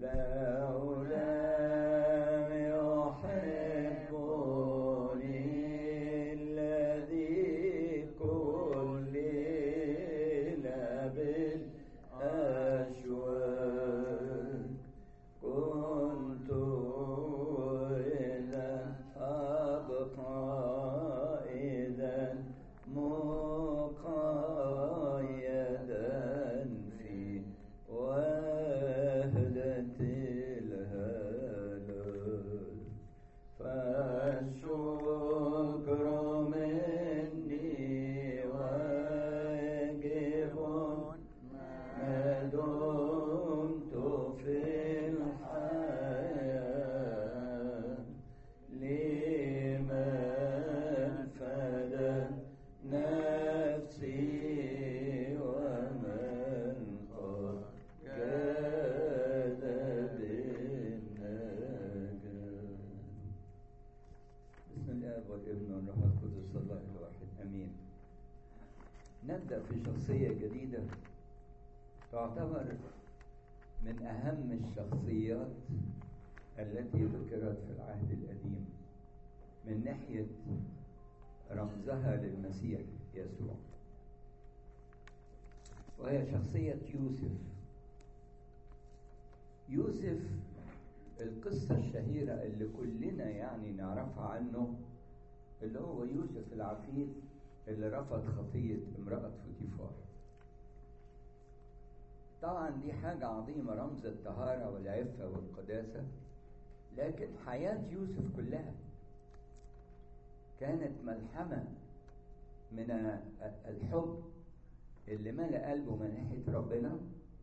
لو لم يحبني الذي كل بالأشواق كنت إذا أبقى إذا مقيدا في وهدة الهلال فالشكر مني واجب ما دمت في الحياة لمن فدى نفسي ومن قد جاد بالنجاة بسم الله والابن والروح القدس الله الواحد امين نبدا في شخصيه جديده تعتبر من اهم الشخصيات التي ذكرت في العهد القديم من ناحيه رمزها للمسيح يسوع وهي شخصيه يوسف يوسف القصة الشهيرة اللي كلنا يعني نعرفها عنه اللي هو يوسف العفيف اللي رفض خطية امرأة فوتيفار طبعا دي حاجة عظيمة رمز الطهارة والعفة والقداسة لكن حياة يوسف كلها كانت ملحمة من الحب اللي ملأ قلبه من ناحية ربنا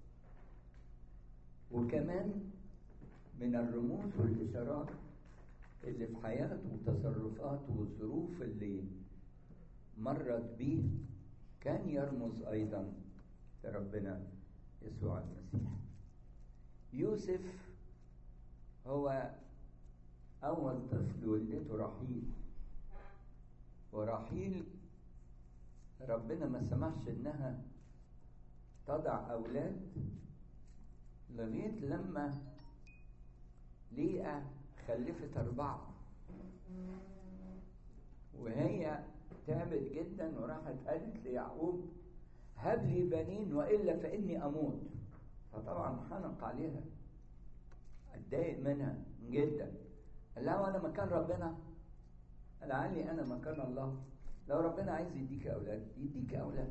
وكمان من الرموز والإشارات اللي في حياته وتصرفاته والظروف اللي مرت بيه كان يرمز أيضا لربنا يسوع المسيح يوسف هو أول طفل ولدته رحيل ورحيل ربنا ما سمحش إنها تضع أولاد لغاية لما ليئة خلفت أربعة وهي تعبت جدا وراحت قالت ليعقوب هب لي بنين وإلا فإني أموت فطبعا حنق عليها اتضايق منها جدا قال لها وانا مكان ربنا لعلي انا مكان الله لو ربنا عايز يديك اولاد يديك اولاد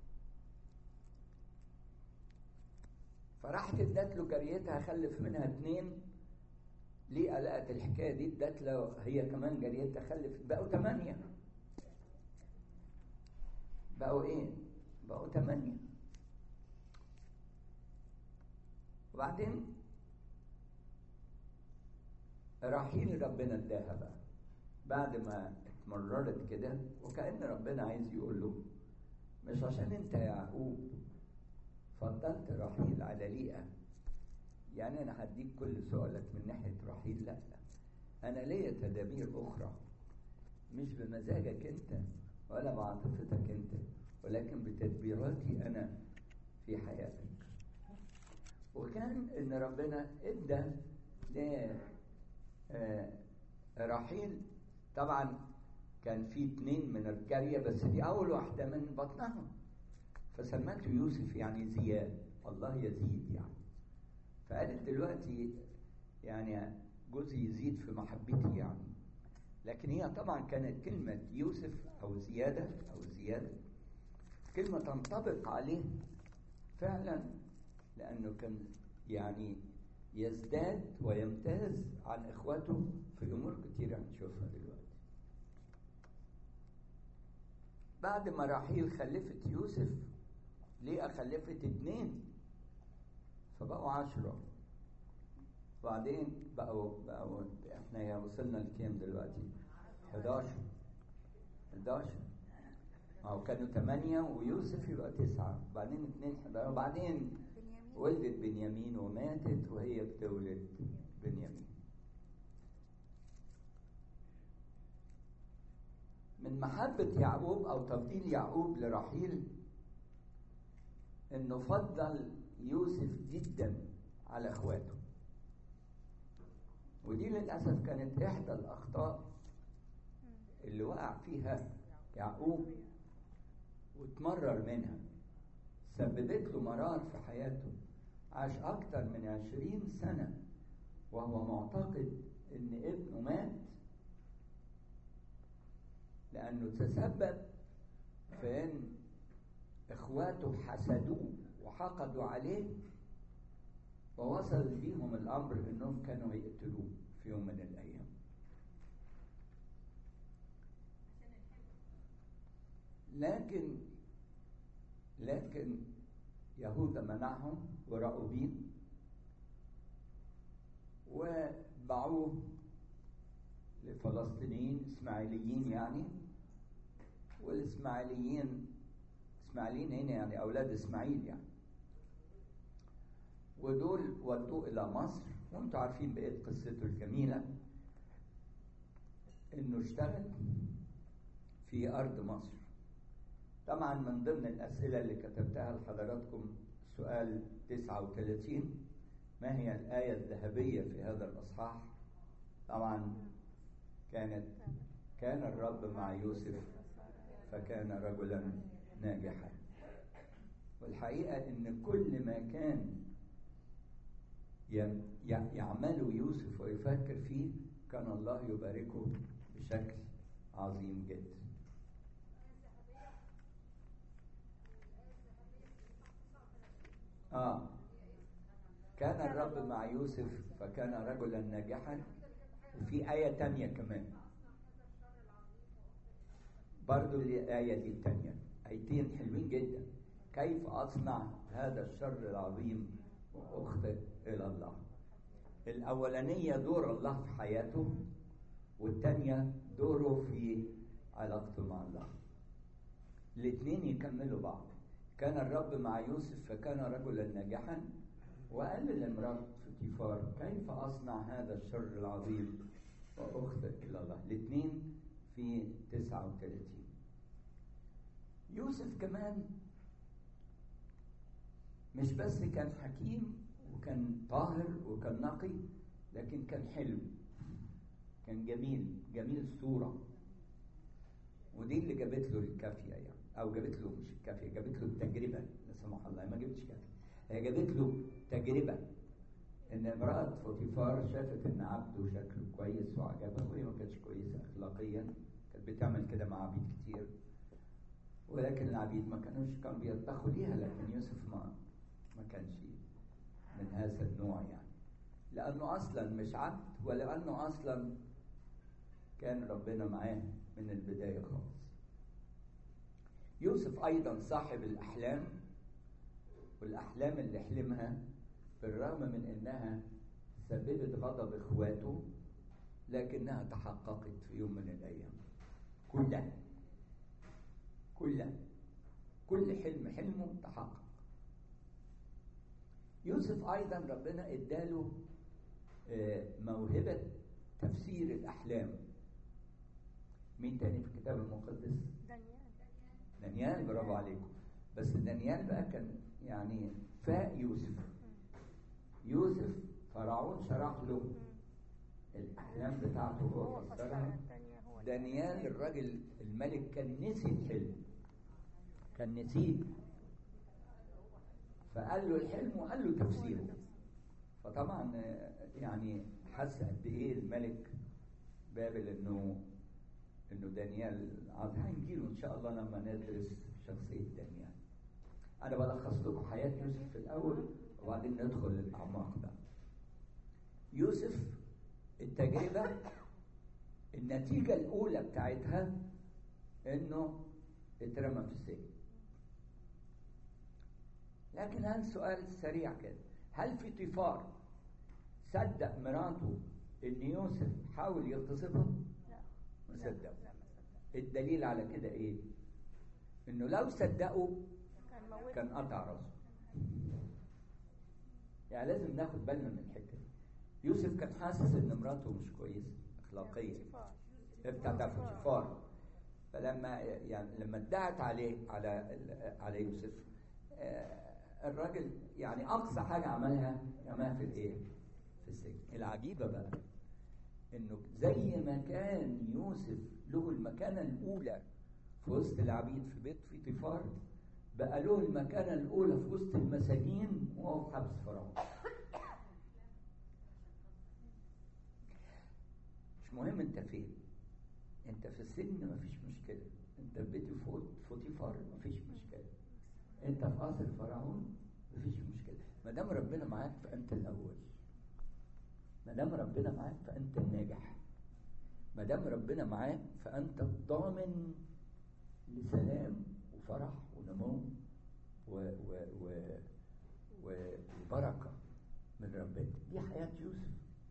فراحت ادت له جاريتها خلف منها اتنين ليه قلقت الحكايه دي ادت له هي كمان جاريتها خلفت بقوا ثمانيه بقوا ايه؟ بقوا ثمانيه وبعدين رحيل ربنا اداها بقى بعد ما اتمررت كده وكأن ربنا عايز يقول له مش عشان انت يا يعقوب فضلت رحيل على ليئة يعني انا هديك كل سؤالك من ناحية رحيل لا انا ليا تدابير اخرى مش بمزاجك انت ولا بعاطفتك انت ولكن بتدبيراتي انا في حياتك وكان ان ربنا ادى آه رحيل طبعا كان في اتنين من الجارية بس دي أول واحدة من بطنها فسمته يوسف يعني زياد الله يزيد يعني فقالت دلوقتي يعني جوزي يزيد في محبتي يعني لكن هي طبعا كانت كلمة يوسف أو زيادة أو زيادة كلمة تنطبق عليه فعلا لأنه كان يعني يزداد ويمتاز عن اخواته في امور كتيره هنشوفها دلوقتي بعد ما راحيل خلفت يوسف ليه خلفت اتنين فبقوا عشرة وبعدين بقوا بقوا احنا يا وصلنا لكام دلوقتي 11 11 او كانوا ثمانية ويوسف يبقى تسعة بعدين اتنين 11 وبعدين ولدت بنيامين وماتت وهي بتولد بنيامين من محبة يعقوب أو تفضيل يعقوب لرحيل إنه فضل يوسف جدا على إخواته ودي للأسف كانت إحدى الأخطاء اللي وقع فيها يعقوب وتمرر منها سببت له مرار في حياته عاش أكتر من عشرين سنة وهو معتقد إن ابنه مات لأنه تسبب في إن إخواته حسدوه وحقدوا عليه ووصل بيهم الأمر إنهم كانوا يقتلوه في يوم من الأيام لكن لكن يهوذا منعهم ورأوا بيه وباعوه لفلسطينيين اسماعيليين يعني والاسماعيليين اسماعيليين هنا يعني اولاد اسماعيل يعني ودول ودوه الى مصر وانتم عارفين بقيه قصته الجميله انه اشتغل في ارض مصر طبعا من ضمن الاسئله اللي كتبتها لحضراتكم سؤال 39 ما هي الايه الذهبيه في هذا الاصحاح طبعا كانت كان الرب مع يوسف فكان رجلا ناجحا والحقيقه ان كل ما كان يعمله يوسف ويفكر فيه كان الله يباركه بشكل عظيم جدا آه كان الرب مع يوسف فكان رجلا ناجحا وفي آية تانية كمان برضو الآية دي التانية آيتين حلوين جدا كيف أصنع هذا الشر العظيم وأخطئ إلى الله الأولانية دور الله في حياته والتانية دوره في علاقته مع الله الاثنين يكملوا بعض كان الرب مع يوسف فكان رجلا ناجحا وقال للامرأة فوتيفار كيف أصنع هذا الشر العظيم وأخطئ إلى الله الاثنين في 39 يوسف كمان مش بس كان حكيم وكان طاهر وكان نقي لكن كان حلو كان جميل جميل الصورة ودي اللي جابت له الكافية يعني أو جابت له مش الكافية جابت له التجربة لا سمح الله ما جابتش كافية هي جابت له تجربة إن امرأة فوتيفار شافت إن عبده شكله كويس وعجبها وهي ما كانتش كويسة أخلاقيا كانت بتعمل كده مع عبيد كتير ولكن العبيد ما كانوش كانوا بيطبخوا ليها لكن يوسف ما ما كانش من هذا النوع يعني لأنه أصلا مش عبد ولأنه أصلا كان ربنا معاه من البداية خالص يوسف أيضا صاحب الأحلام والأحلام اللي حلمها بالرغم من إنها سببت غضب إخواته لكنها تحققت في يوم من الأيام كلها كلها كل حلم حلمه تحقق يوسف أيضا ربنا إداله موهبة تفسير الأحلام مين تاني في الكتاب المقدس؟ دانيال دانيال برافو عليكم بس دانيال بقى كان يعني فاق يوسف يوسف فرعون شرح له الأحلام بتاعته هو هو فسرها فسرها الثانية هو دانيال الراجل الملك كان نسي الحلم كان نسيه فقال له الحلم وقال له تفسيره فطبعا آه، يعني حس قد ايه الملك بابل انه انه دانيال عظيم هنجيله ان شاء الله لما ندرس شخصيه دانيال انا بلخص لكم حياه يوسف في الاول وبعدين ندخل للاعماق بقى يوسف التجربه النتيجه الاولى بتاعتها انه اترمى في السجن لكن هل سؤال سريع كده هل في طفار صدق مراته ان يوسف حاول يغتصبها لا ما لا صدقوا لا ما صدق الدليل على كده ايه انه لو صدقوا كان موت كان قطع راسه يعني لازم ناخد بالنا من الحته دي يوسف كان حاسس ان مراته مش كويسه اخلاقيا بتاع ده فوتيفار فلما يعني لما ادعت عليه على على يوسف آه، الراجل يعني اقصى حاجه عملها رماها في الايه؟ في السجن العجيبه بقى انه زي ما كان يوسف له المكانه الاولى في وسط العبيد في بيت فيطيفار بقى له المكانه الاولى في وسط المساجين وهو في حبس فرعون مش مهم انت فين انت في السجن مفيش مشكله انت في بيت فوت- فوتيفار مفيش مشكله انت في قصر فرعون مفيش مشكله ما دام ربنا معاك فانت الاول ما دام ربنا معاك فانت الناجح ما دام ربنا معاك فانت الضامن لسلام وفرح ونمو و و و و وبركه من ربنا دي حياه يوسف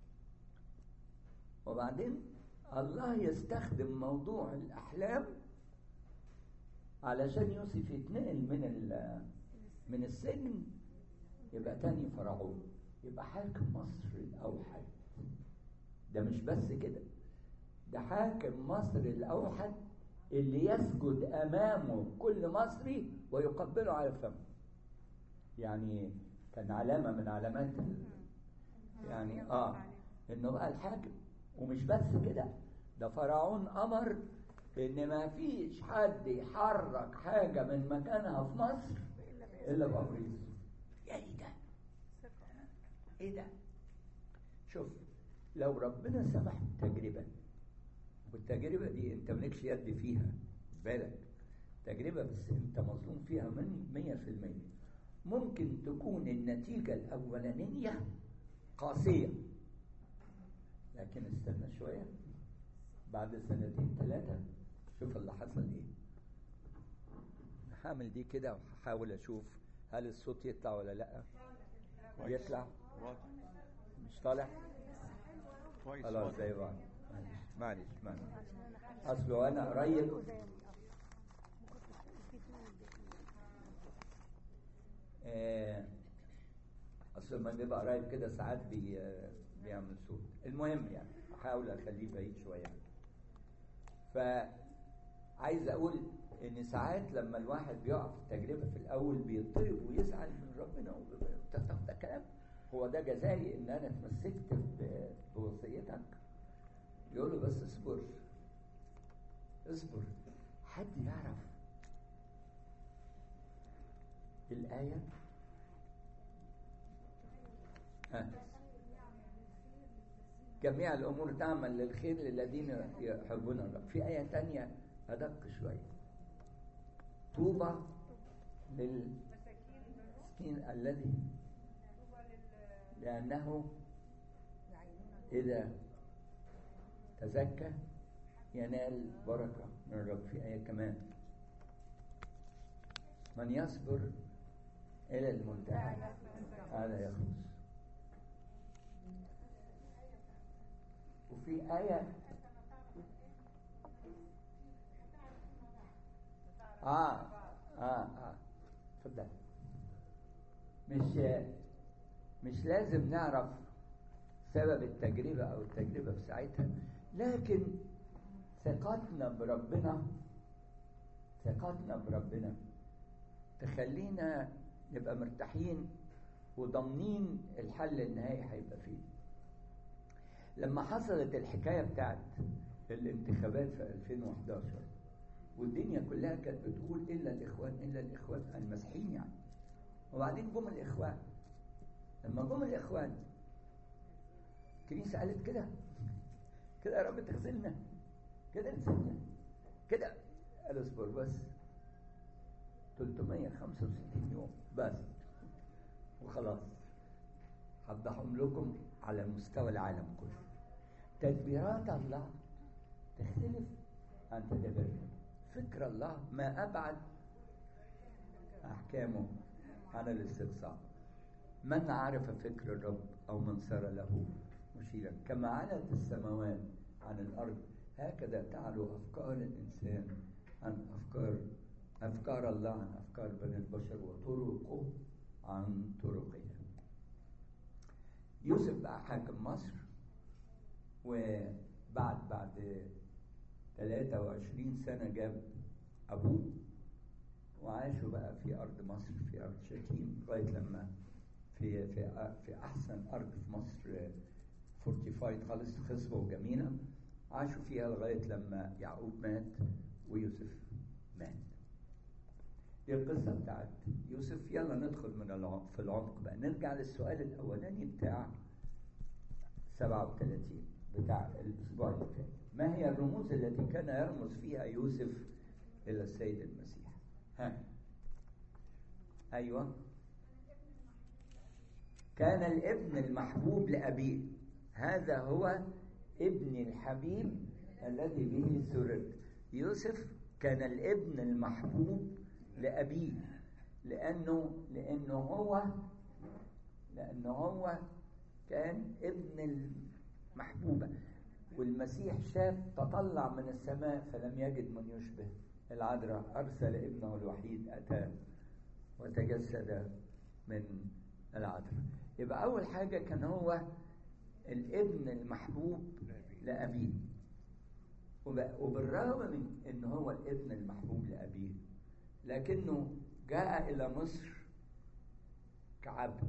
وبعدين الله يستخدم موضوع الأحلام علشان يوسف يتنقل من ال- من السجن يبقى تاني فرعون يبقى حاكم مصر الأوحد ده مش بس كده ده حاكم مصر الأوحد اللي يسجد أمامه كل مصري ويقبله على فمه يعني كان علامة من علامات ال- يعني اه انه بقى الحاكم ومش بس كده ده فرعون امر ان ما فيش حد يحرك حاجه من مكانها في مصر الا بامر يوسف يا ايه ده ايه ده شوف لو ربنا سمح بتجربه والتجربه دي انت مالكش يد فيها بالك تجربه بس انت مظلوم فيها من 100% ممكن تكون النتيجه الاولانيه قاسيه لكن استنى شوية بعد سنتين ثلاثة شوف اللي حصل ايه هعمل دي كده وهحاول اشوف هل الصوت يطلع ولا لا يطلع واضح مش طالع كويس خلاص واضح. زي بعض معلش معلش معلش اصله انا قريب آه، اصل لما بيبقى قريب كده ساعات بي بيعمل صوت المهم يعني احاول اخليه بعيد شويه فعايز اقول ان ساعات لما الواحد بيقع في التجربه في الاول بيضطرب ويزعل من ربنا و- طب ده كلام هو ده جزائي ان انا اتمسكت ب- بوصيتك يقول له بس اصبر اصبر حد يعرف الآية ها. جميع الأمور تعمل للخير للذين يحبون الله في آية تانية أدق شوية طوبى للمسكين الذي لأنه إذا تزكى ينال بركة من الرب في آية كمان من يصبر إلى المنتهى هذا يخلص وفي آية آه آه آه اتفضل مش مش لازم نعرف سبب التجربة أو التجربة في ساعتها لكن ثقتنا بربنا ثقتنا بربنا تخلينا نبقى مرتاحين وضامنين الحل النهائي هيبقى فيه لما حصلت الحكايه بتاعت الانتخابات في 2011 والدنيا كلها كانت بتقول الا الاخوان الا الاخوان المسيحيين يعني وبعدين جم الاخوان لما جم الاخوان الكنيسه قالت كده كده يا رب تغسلنا كده نسينا كده قال اصبر بس 365 يوم بس وخلاص هفضحهم لكم على مستوى العالم كله تدبيرات الله تختلف عن تدابيرنا فكر الله ما أبعد أحكامه عن الاستقصاء من عرف فكر الرب أو من صار له مشيرا كما علت السماوات عن الأرض هكذا تعلو أفكار الإنسان عن أفكار أفكار الله عن أفكار بني البشر وطرقه عن طرقنا يوسف بقى حاكم مصر وبعد بعد 23 سنة جاب أبوه وعاشوا بقى في أرض مصر في أرض شتيم لغاية لما في في في أحسن أرض في مصر 45 ساتسفايد خالص خصبة وجميلة عاشوا فيها لغاية لما يعقوب مات ويوسف مات دي القصة بتاعت يوسف يلا ندخل من العمق في العمق بقى نرجع للسؤال الأولاني بتاع 37 بتاع الأسبوع اللي فات ما هي الرموز التي كان يرمز فيها يوسف إلى السيد المسيح ها أيوه كان الابن المحبوب لأبيه هذا هو ابن الحبيب الذي به سررت يوسف كان الابن المحبوب لأبيه لأنه لأنه هو لأنه هو كان ابن المحبوبة والمسيح شاف تطلع من السماء فلم يجد من يشبه العذراء أرسل ابنه الوحيد أتى وتجسد من العذراء يبقى أول حاجة كان هو الابن المحبوب لأبيه وبالرغم من أن هو الابن المحبوب لأبيه لكنه جاء إلى مصر كعبد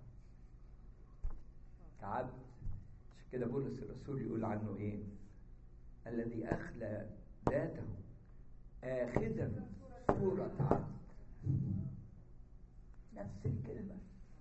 كعبد عشان كده بولس الرسول يقول عنه إيه الذي أخلى ذاته آخذا صورة عبد نفس الكلمة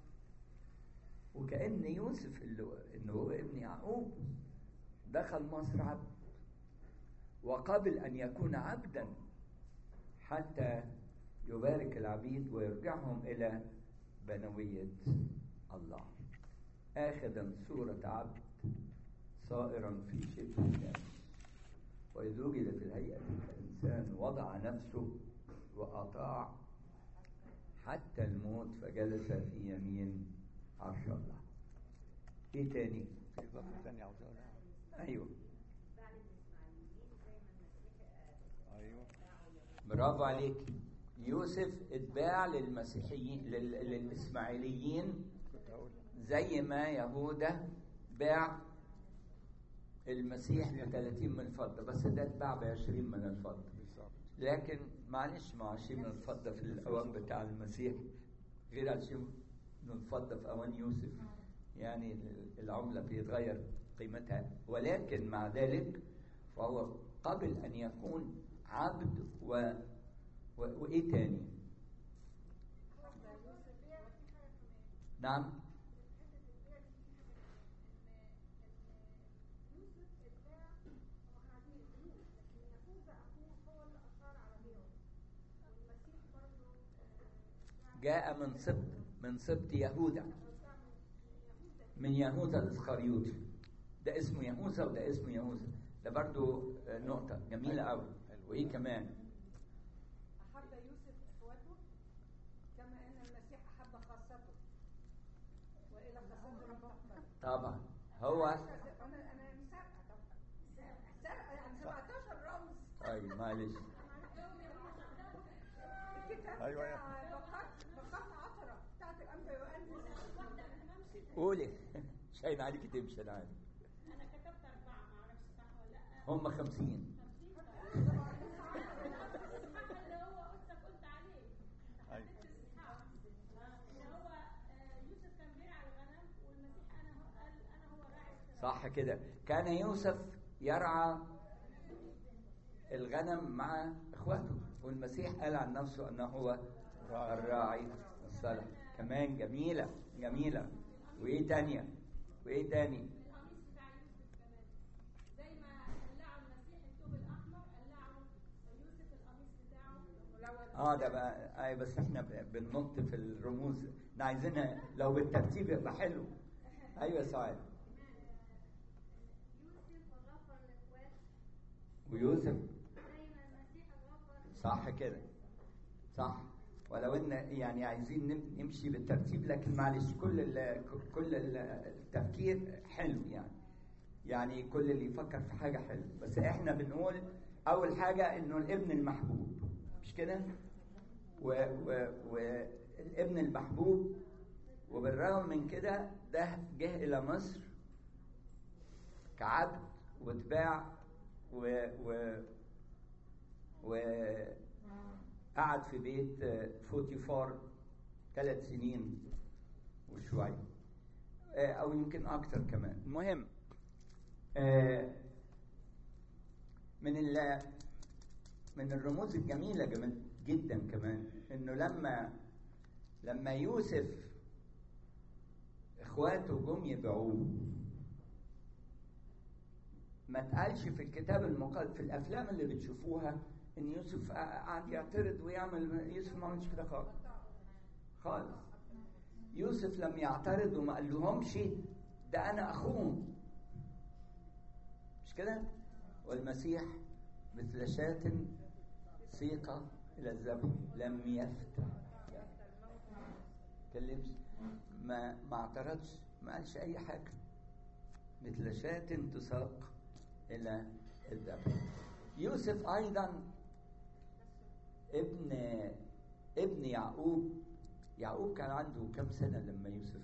وكأن يوسف اللي إنه هو ابن يعقوب دخل مصر عبد وقبل أن يكون عبدا حتى يبارك العبيد ويرجعهم إلى بنوية الله آخذا صورة عبد صائرا في شبه الناس وإذ وجد في الهيئة كإنسان وضع نفسه وأطاع حتى الموت فجلس في يمين عرش الله ايه تاني في اضافه ثانيه عاوز اقولها ايوه ايوه برافو عليك يوسف اتباع للمسيحيين لل... للاسماعيليين كنت هقول زي ما يهوذا باع المسيح ب 30 من الفضه بس ده اتباع ب 20 من الفضه بالظبط لكن معلش ما 20 من الفضه في الاوان بتاع المسيح غير 20 من الفضه في اوان يوسف يعني العمله بيتغير قيمتها ولكن مع ذلك فهو قبل ان يكون عبد و... و... وايه تاني؟ نعم جاء من سبط من سبط يهوذا من يهوذا الاسخريوطي ده اسمه يهوذا وده اسمه يهوذا ده برضو آه، نقطة جميلة قوي وإيه كمان؟ أحب يوسف إخوته كما أن المسيح أحب خاصته وإلى خاصته لم تقبل طبعا هو أنا أنا مسابقة طبعا سابقة يعني 17 رمز طيب معلش الكتاب أيوة، بتاع بقات بقات عطرة بتاعت الأنبا يؤنس قولي مش هين عليك تمشي أنا عارف انا كتبت اربعه ما اعرفش صح ولا لا هم خمسين الصح اللي هو قلت قلت عليه أيوة. حددت الصحاح ان هو آه، يوسف كان بيرعى الغنم والمسيح انا هو قال انا هو راعي الخراف. صح كده كان يوسف يرعى الغنم مع اخواته والمسيح قال عن نفسه انه هو الراعي الصالح كمان جميلة جميلة وايه تانية وايه تاني القميص بتاع يوسف كمان زي ما قلعوا المسيح الثوب الاحمر قلعوا يوسف القميص بتاعه اه ده بقى اي بس احنا ب- بننط في الرموز احنا عايزينها لو بالترتيب يبقى حلو ايوه سعاد يوسف غفر الاخوات ويوسف زي ما المسيح غفر صح كده صح ولو ان يعني عايزين نم- نمشي بالترتيب لكن معلش كل ال كل ال- التفكير حلو يعني يعني كل اللي يفكر في حاجه حلو بس احنا بنقول اول حاجه انه الابن المحبوب مش كده والابن المحبوب وبالرغم من كده ده جه الى مصر كعبد واتباع و, و وقعد في بيت فوتيفار ثلاث سنين وشوية آه، أو يمكن أكتر كمان المهم آه، من ال من الرموز الجميلة جم- جدا كمان انه لما لما يوسف اخواته جم يبيعوه ما اتقالش في الكتاب المقدس في الافلام اللي بتشوفوها ان يوسف قعد يعترض ويعمل يوسف ما عملش كده خالص خالص يوسف لم يعترض وما قال لهمش ده انا اخوهم مش كده والمسيح مثل شاة سيقة إلى الذبح لم يفتح كلمش ما ما اعترضش ما قالش أي حاجة مثل شاة تساق إلى الذبح يوسف أيضا ابن ابن يعقوب يعقوب كان عنده كم سنة لما يوسف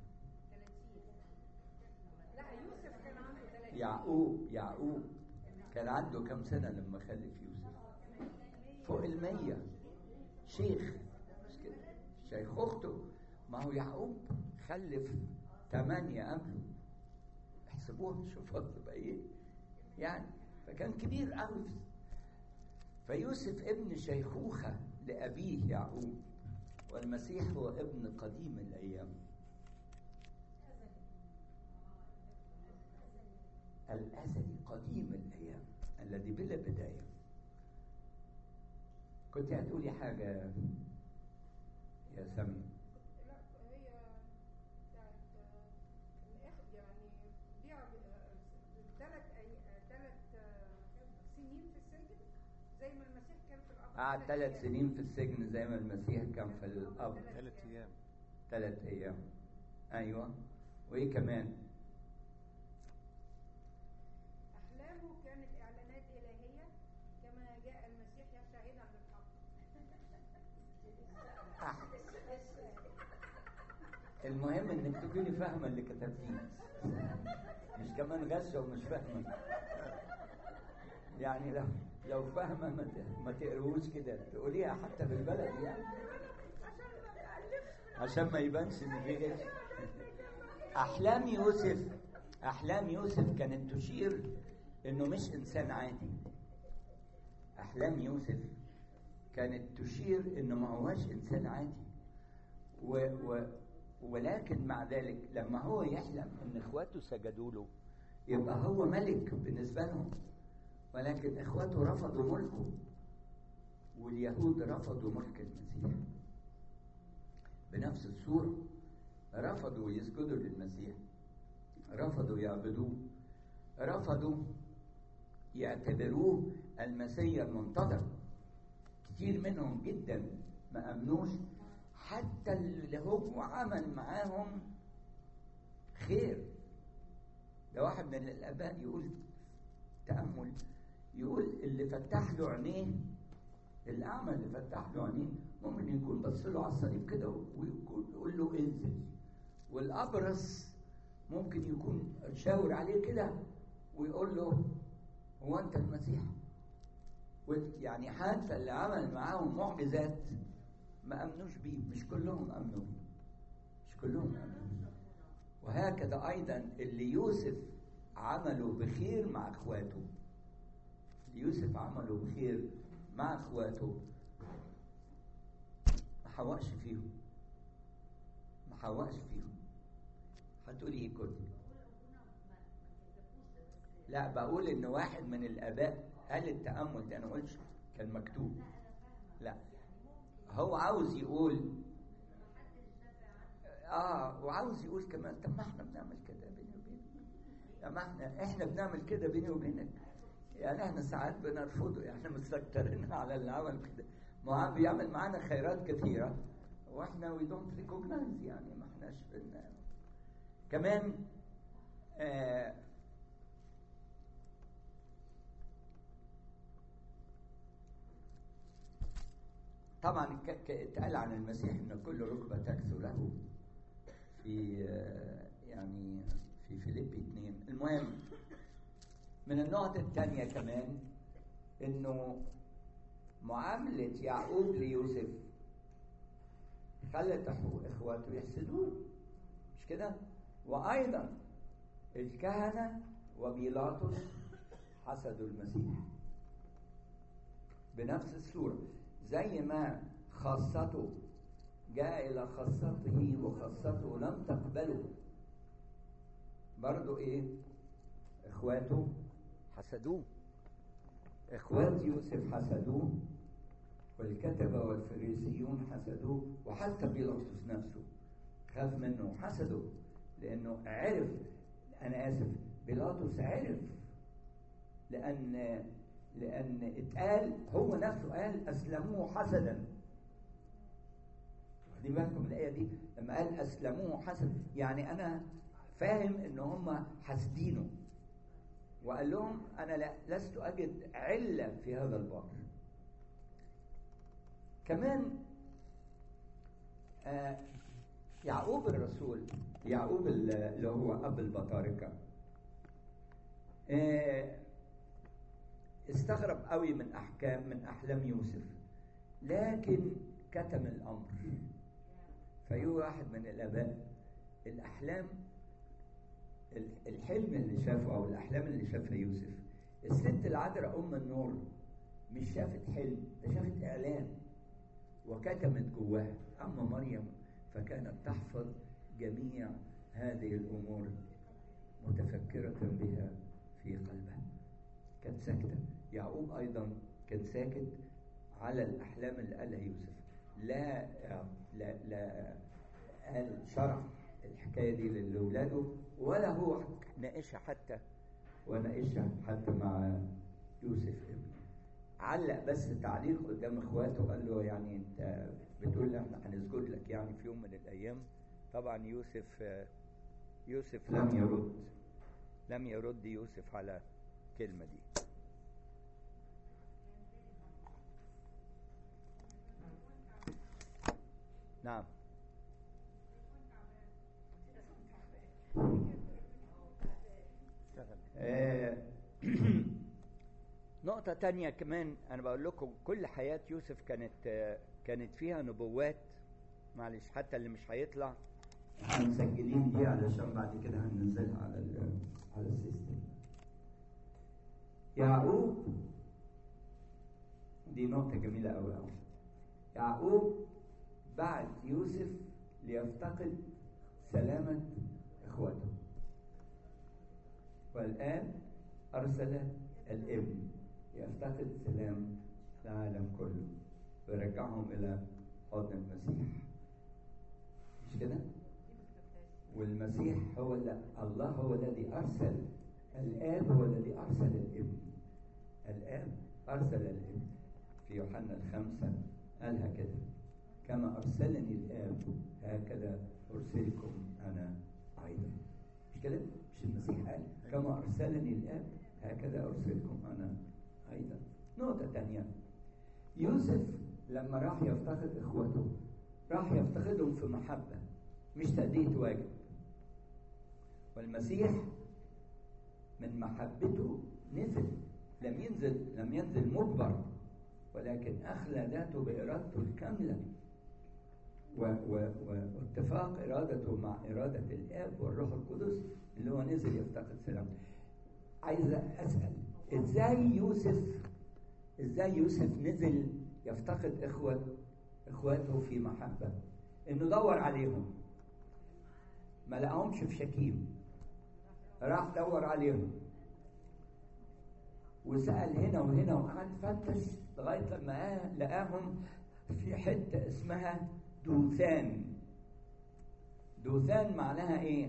لا يوسف كان عنده 30 يعقوب يعقوب كان عنده كم سنة لما خلف يوسف فوق المية شيخ مش كده شيخ أخته ما هو يعقوب خلف ثمانية قبله احسبوها شوفوا تبقى ايه يعني فكان كبير قوي فيوسف ابن شيخوخة لأبيه يعقوب والمسيح هو ابن قديم الأيام الأزلي قديم الأيام الذي بلا بداية كنت هتقولي حاجة يا سمي لا هي بتاعت الإخ يعني بيع ثلاث ثلاث سنين في السجن زي ما المسيح كان في الأرض قعد ثلاث سنين في السجن زي ما المسيح كان في القبر ثلاث أيام ثلاث أيام أيوة وإيه كمان أحلامه كانت إعلانات إلهية كما جاء المسيح شاهدا للحق أح- المهم انك تكوني فاهمه اللي كتبتيه مش كمان غشه ومش فاهمه يعني لو لو فاهمه ما ت- ما تقروش كده تقوليها حتى بالبلد يعني عشان ما يبانش ان في غش احلام يوسف احلام يوسف كانت تشير انه مش انسان عادي احلام يوسف كانت تشير انه ما هوش انسان عادي و و ولكن مع ذلك لما هو يحلم ان اخواته سجدوا له يبقى هو ملك بالنسبه لهم ولكن اخواته رفضوا ملكه واليهود رفضوا ملك المسيح بنفس الصوره رفضوا يسجدوا للمسيح رفضوا يعبدوه رفضوا يعتبروه المسيح المنتظر كتير منهم جدا ما امنوش حتى اللي هو عمل معاهم خير ده واحد من الاباء يقول تامل يقول اللي فتح له عينيه الاعمى اللي فتح له عينيه ممكن يكون بص له على الصليب كده ويقول يقول له انزل والابرص ممكن يكون شاور عليه كده ويقول له هو انت المسيح وال- يعني حتى اللي عمل معاهم معجزات ما امنوش بيه مش كلهم امنوا بيه مش كلهم امنوا بيه وهكذا ايضا اللي يوسف عمله بخير مع اخواته اللي يوسف عمله بخير مع اخواته ما حوقش فيهم ما حوقش فيهم هتقولي ايه كنت لا بقول ان واحد من الاباء قال التامل ده انا قلتش كان مكتوب لا هو عاوز يقول اه وعاوز يقول كمان طب ما احنا بنعمل كده بيني وبينك طب ما احنا احنا بنعمل كده بيني وبينك يعني احنا ساعات بنرفضه يعني احنا مستكترين على اللي عمل كده ما هو بيعمل معانا خيرات كثيره واحنا وي دونت ريكوجنايز يعني ما احناش بن كمان آه طبعا ك- ك- اتقال عن المسيح ان كل ركبه تكسو له في آه، يعني في فيليبي 2 المهم من النقطة الثانية كمان انه معاملة يعقوب ليوسف خلت أخو- اخواته يحسدوه مش كده؟ وايضا الكهنة وبيلاطس حسدوا المسيح بنفس الصورة زي ما خاصته جاء إلى خاصته وخاصته لم تقبله برضو إيه إخواته حسدوه إخوات يوسف حسدوه والكتبة والفريسيون حسدوه وحتى بيلاطس نفسه خاف منه وحسده لأنه عرف أنا آسف بيلاطس عرف لأن لأن اتقال هو نفسه قال أسلموه حسدا واخدين بالكم من الآية دي لما قال أسلموه حسدا يعني أنا فاهم إن هم حاسدينه وقال لهم أنا لا لست أجد علة في هذا الباطل كمان آه يعقوب الرسول يعقوب اللي هو أب البطاركة آه استغرب قوي من أحكام من أحلام يوسف لكن كتم الأمر فيو واحد من الآباء الأحلام الحلم اللي شافه أو الأحلام اللي شافها يوسف الست العذراء أم النور مش شافت حلم ده شافت إعلان وكتمت جواها أما مريم فكانت تحفظ جميع هذه الأمور متفكرة بها في قلبها كانت ساكتة يعقوب أيضا كان ساكت على الأحلام اللي قالها يوسف لا لا لا قال شرح الحكاية دي لأولاده ولا هو ناقشها حتى وناقشها حتى مع يوسف ابنه علق بس تعليق قدام اخواته قال له يعني انت بتقول احنا هنسجد لك يعني في يوم من الايام طبعا يوسف يوسف لم يرد لم يرد يوسف على الكلمة دي نعم آه نقطة تانية كمان أنا بقول لكم كل حياة يوسف كانت آه كانت فيها نبوات معلش حتى اللي مش هيطلع احنا مسجلين دي علشان بعد كده هننزلها على على السيستم يعقوب دي نقطة جميلة أوي أوي يعقوب بعت يوسف ليفتقد سلامة إخوته والآن أرسل الابن يفتقد سلام العالم كله ويرجعهم إلى حضن المسيح مش كده؟ والمسيح هو اللي الله هو الذي أرسل الآب هو الذي أرسل الابن الآب أرسل الابن في يوحنا الخمسة قالها كده كما أرسلني الآب هكذا أرسلكم أنا أيضا مش كده؟ مش المسيح قال كما أرسلني الآب هكذا أرسلكم أنا أيضا نقطة تانية يوسف لما راح يفتقد إخوته راح يفتقدهم في محبة مش تأدية واجب والمسيح من محبته نزل لم ينزل لم ينزل مجبر ولكن أخلى ذاته بإرادته الكاملة و و واتفاق إرادته مع إرادة الآب والروح القدس اللي هو نزل يفتقد سلام عايز أسأل إزاي يوسف إزاي يوسف نزل يفتقد إخوة إخواته في محبة إنه دور عليهم ما لقاهمش في شكيم راح دور عليهم وسأل هنا وهنا وقعد فتش لغاية لما لقاهم في حتة اسمها دوثان دوثان معناها ايه؟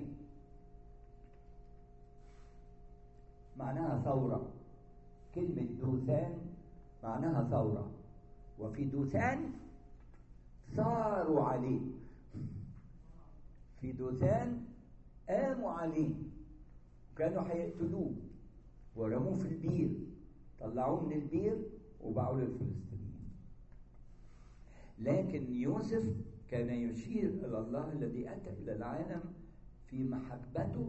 معناها ثورة كلمة دوثان معناها ثورة وفي دوثان ثاروا عليه في دوثان قاموا عليه كانوا هيقتلوه ورموه في البير طلعوه من البير وباعوه للفلسطينيين لكن يوسف كان يشير الى الله الذي اتى الى العالم في محبته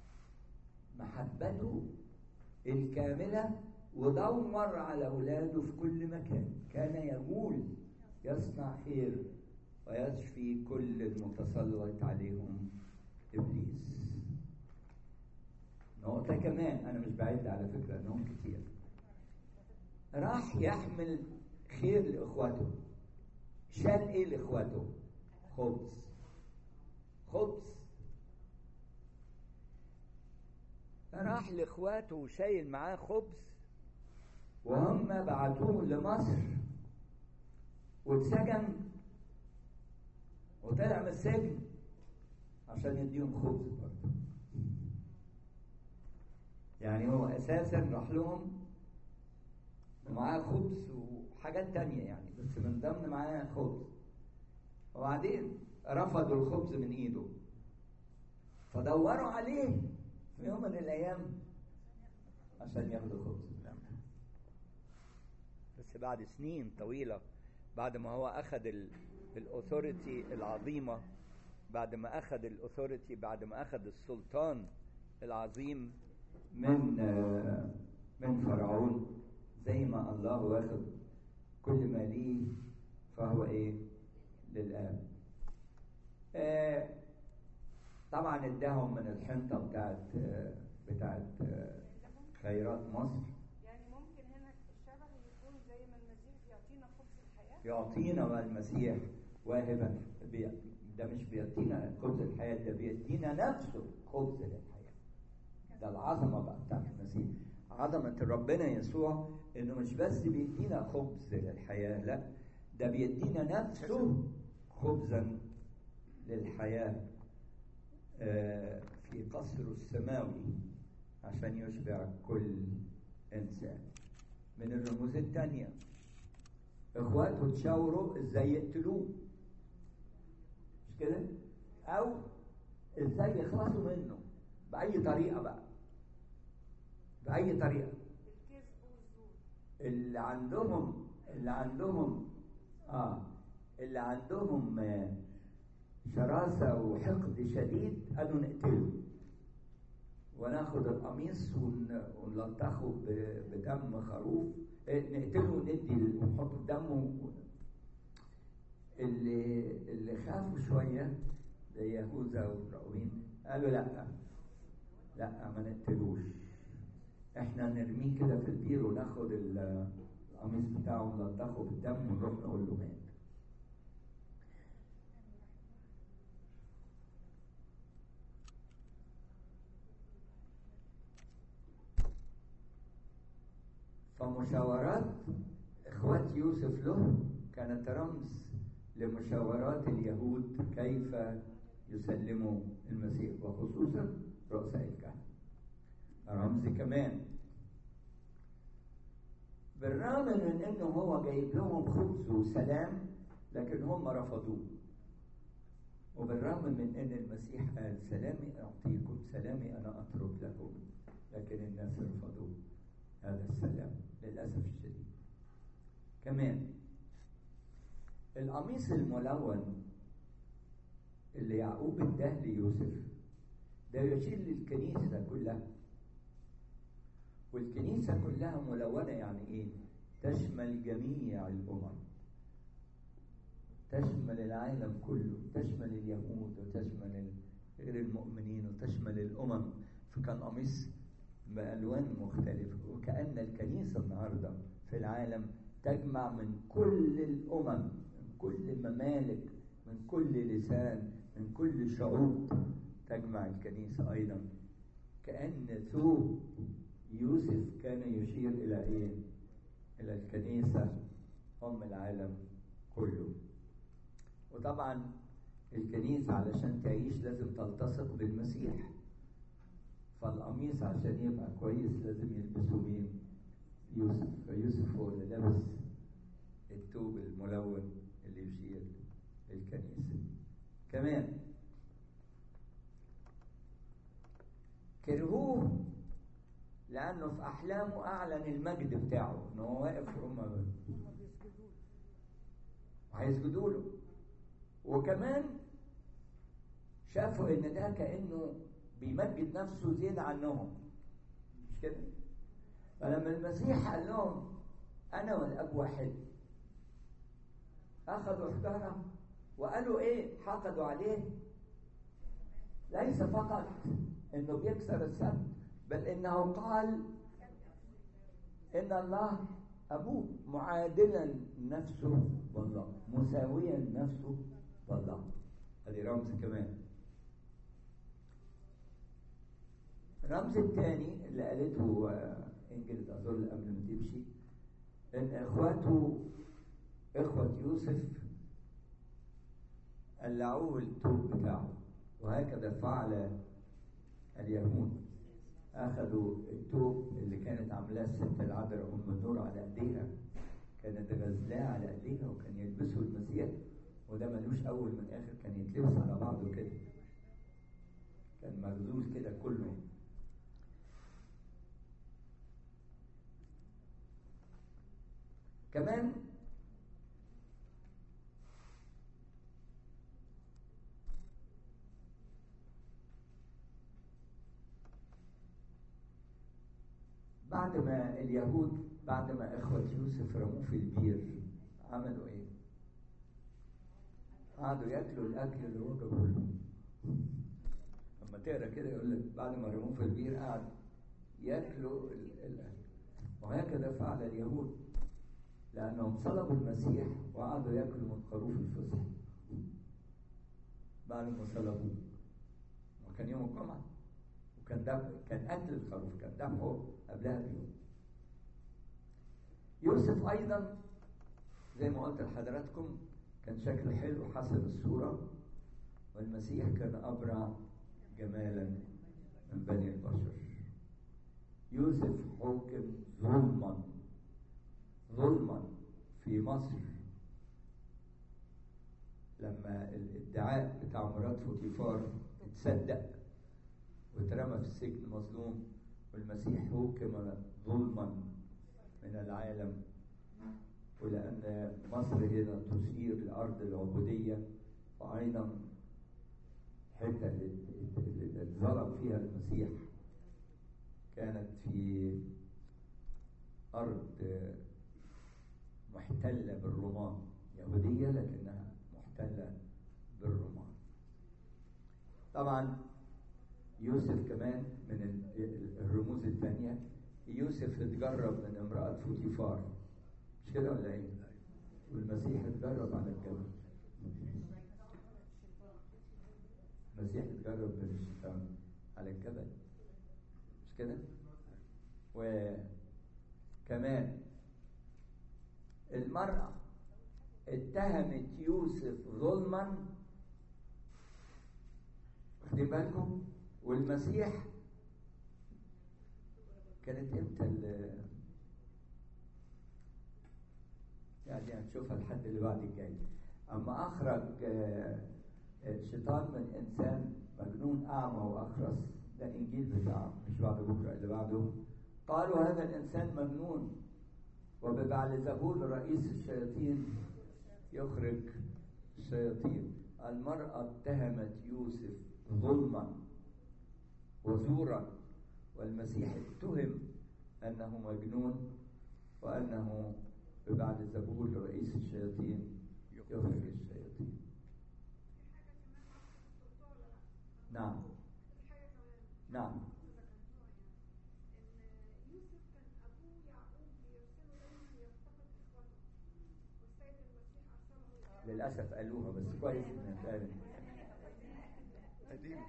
محبته الكامله ودور على اولاده في كل مكان كان يقول يصنع خير ويشفي كل المتسلط عليهم ابليس نقطه نقطة كمان أنا مش بعد على فكرة إنهم كتير راح يحمل خير لإخواته شال إيه لإخواته؟ خبز خبز راح لإخواته وشايل معاه خبز وهم بعتوه لمصر واتسجن وطلع من السجن عشان يديهم خبز برضه يعني هو اساسا راح لهم ومعاه خبز وحاجات تانية يعني بس من ضمن معاه خبز وبعدين رفضوا الخبز من ايده فدوروا عليه في يوم من الايام عشان ياخدوا خبز من عنده بس بعد سنين طويلة بعد ما هو أخذ الأثوريتي العظيمة بعد ما أخذ الأثوريتي بعد ما أخذ السلطان العظيم من آه، من فرعون زي ما الله واخد كل ما ليه فهو ايه للآب آه، طبعا اداهم من الحنطة بتاعت آه، بتاعت آه، خيرات مصر يعني ممكن هنا الشبه يكون زي ما المسيح بيعطينا خبز الحياة يعطينا بقى المسيح واهبا بي- ده مش بيعطينا خبز الحياة ده بيدينا نفسه خبز للحياة ده العظمة بقى بتاعت المسيح عظمة ربنا يسوع انه مش بس بيدينا خبز للحياة لا ده بيدينا نفسه خبزا للحياة آه، في قصره السماوي عشان يشبع كل انسان من الرموز التانية اخواته تشاوروا ازاي يقتلوه مش كده او ازاي يخلصوا منه باي طريقه بقى باي طريقه الكذب والزور اللي عندهم اللي عندهم اه اللي عندهم آه، شراسة وحقد شديد قالوا نقتله وناخد القميص ون- ونلطخه ب- بدم خروف إيه، نقتله وندي ونحط دمه اللي اللي خافوا شوية زي يهوذا والراؤوبين قالوا لا لا ما نقتلوش احنا نرميه كده في البير وناخد ال- القميص بتاعه ونلطخه بالدم ونروح نقول له مات فمشاورات اخوات يوسف له كانت رمز لمشاورات اليهود كيف يسلموا المسيح وخصوصا رؤساء الكهنه رمز كمان بالرغم من انه هو جايب لهم خبز وسلام لكن هم رفضوه وبالرغم من ان المسيح قال سلامي اعطيكم سلامي انا اترك لكم لكن الناس رفضوا هذا السلام للاسف الشديد كمان القميص الملون اللي يعقوب اداه ليوسف ده يشير للكنيسه كلها والكنيسة كلها ملونة يعني إيه؟ تشمل جميع الأمم تشمل العالم كله تشمل اليهود وتشمل ال- غير المؤمنين وتشمل الأمم فكان قميص بألوان مختلفة وكأن الكنيسة النهاردة في العالم تجمع من كل الأمم من كل ممالك من كل لسان من كل شعوب تجمع الكنيسة أيضا كأن ثوب يوسف كان يشير إلى إيه؟ إلى الكنيسة أم العالم كله وطبعا الكنيسة علشان تعيش لازم تلتصق بالمسيح فالقميص عشان يبقى كويس لازم يلبسوا مين؟ يوسف فيوسف هو اللي لابس الثوب الملون اللي يشير للكنيسة كمان كرهوه لأنه في أحلامه أعلن المجد بتاعه إن هو واقف وهم وهيسجدوا له وكمان شافوا إن ده كأنه بيمجد نفسه زيادة عنهم مش كده؟ فلما المسيح قال لهم أنا والأب واحد أخذوا حجارة وقالوا إيه؟ حقدوا عليه ليس فقط إنه بيكسر السبت بل انه قال ان الله ابوه معادلا نفسه بالله مساويا نفسه بالله هذه رمز كمان الرمز الثاني اللي قالته آه، انجلد اظن قبل ما تمشي ان اخواته اخوة يوسف قلعوه التوب بتاعه وهكذا فعل اليهود اخذوا التوب اللي كانت عاملاه الست العذراء ام النور على ايديها كانت غزلاه على ايديها وكان يلبسه المسيح وده ملوش اول من اخر كان يتلبس على بعضه كده كان مغزول كده كله كمان بعد ما اليهود بعد ما اخوة يوسف رموه في البير عملوا ايه؟ قعدوا ياكلوا الاكل اللي هو جابوه لهم لما تقرا كده يقول لك بعد ما رموه في البير قعد ياكلوا ال- الاكل وهكذا فعل اليهود لانهم صلبوا المسيح وقعدوا ياكلوا من خروف الفصح بعد ما صلبوه وكان يوم الجمعه وكان ده كان اكل الخروف كان ذبحه قبلها بيوم يوسف ايضا زي ما قلت لحضراتكم كان شكله حلو حسب الصوره والمسيح كان ابرع جمالا من بني البشر يوسف حكم ظلما ظلما في مصر لما الادعاء بتاع مرات فوتيفار اتصدق واترمى في السجن مظلوم والمسيح حكم ظلما من العالم ولأن مصر هنا تشير لأرض العبودية وأيضا الحتة اللي اللي اتظلم فيها المسيح كانت في أرض محتلة بالرومان يهودية لكنها محتلة بالرومان طبعا يوسف كمان من ال- الرموز الثانية يوسف اتجرب من امرأة فوتيفار مش كده ولا ايه؟ والمسيح اتجرب على الجبل المسيح اتجرب من الشيطان على الجبل مش كده؟ وكمان المرأة اتهمت يوسف ظلما واخدين بالكم والمسيح كانت امتى ال يعني هنشوفها الحد اللي بعد الجاي اما اخرج آه، الشيطان من انسان مجنون اعمى واخرس ده الانجيل بتاع مش بعد بكره اللي بعده قالوا هذا الانسان مجنون وببعلزبول رئيس الشياطين يخرج الشياطين المرأة اتهمت يوسف ظلما وزورا والمسيح اتهم أنه مجنون وأنه ببعلزبول رئيس الشياطين يخرج الشياطين نعم نعم يوسف كان ابوه يعقوب بيرسله دايما يفتقد اخوته والسيد المسيح ارسله للأسف قالوها بس كويس إنها اتقالت قديم